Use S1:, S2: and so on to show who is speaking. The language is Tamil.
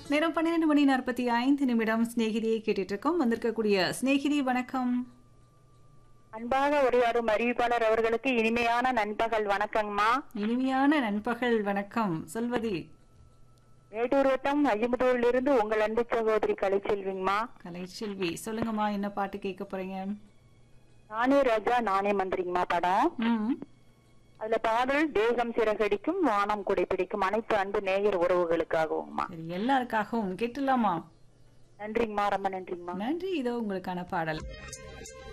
S1: நேரம் பன்னிரெண்டு மணி நாற்பத்தி ஐந்து நிமிடம் சிநேகிதியை கேட்டுட்டு இருக்கோம் வந்திருக்கக்கூடிய சிநேகிதி வணக்கம்
S2: அன்பாக உரையாடும் அறிவிப்பாளர் அவர்களுக்கு இனிமையான நண்பகல் வணக்கங்கம்மா
S1: இனிமையான நண்பகல் வணக்கம் சொல்வதி
S2: மேட்டூர் வட்டம் ஐயம்புதூரில் இருந்து உங்கள் அன்பு சகோதரி கலைச்செல்விங்கம்மா
S1: கலைச்செல்வி சொல்லுங்கம்மா என்ன பாட்டு கேட்க போறீங்க
S2: நானே ராஜா நானே மந்திரிங்கம்மா படம்
S1: ம்
S2: அதுல பாடல் தேகம் சிறகடிக்கும் வானம் குடைப்பிடிக்கும் அனைத்து அன்பு நேயர் உறவுகளுக்காகவும்மா
S1: சரி எல்லாருக்காகவும் கேட்டுலாமா
S2: நன்றிங்கம்மா ரொம்ப நன்றிங்கம்மா
S1: நன்றி இதோ உங்களுக்கான பாடல்